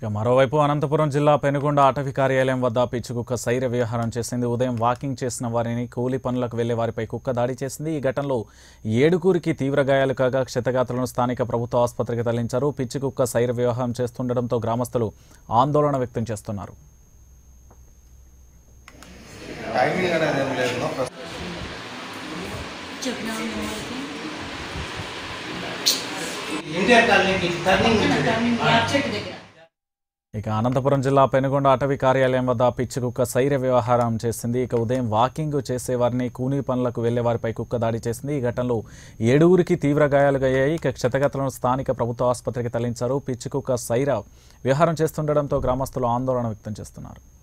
ఇక మరోవైపు అనంతపురం జిల్లా పెనుగొండ అటవీ కార్యాలయం వద్ద పిచ్చుకుక్క సైర వ్యవహారం చేసింది ఉదయం వాకింగ్ చేసిన వారిని కూలి పనులకు వెళ్లే వారిపై కుక్క దాడి చేసింది ఈ ఘటనలో ఏడుగురికి తీవ్ర గాయాలు కాగా క్షతగాత్రులను స్థానిక ప్రభుత్వ ఆసుపత్రికి తరలించారు పిచ్చి కుక్క సైర వ్యవహారం చేస్తుండటంతో గ్రామస్తులు ఆందోళన వ్యక్తం చేస్తున్నారు టైమింగ్ అనేది ఏం లేదు నో ప్రస్తుతం చెప్పినా వాళ్ళకి ఎన్టీఆర్ కాలనీకి టర్నింగ్ ఉంటుంది. టర్నింగ్ యాప్ చెట్టు దగ్గర ఇక అనంతపురం జిల్లా పెనుగొండ అటవీ కార్యాలయం వద్ద పిచ్చి కుక్క సైర వ్యవహారం చేసింది ఇక ఉదయం వాకింగ్ చేసేవారిని కూనీ పనులకు వెళ్లే వారిపై కుక్క దాడి చేసింది ఈ ఘటనలో ఏడుగురికి తీవ్ర గాయాలుగా అయ్యాయి ఇక క్షతగతులను స్థానిక ప్రభుత్వ ఆసుపత్రికి తరలించారు పిచ్చి కుక్క సైర వ్యవహారం చేస్తుండటంతో గ్రామస్తులు ఆందోళన వ్యక్తం చేస్తున్నారు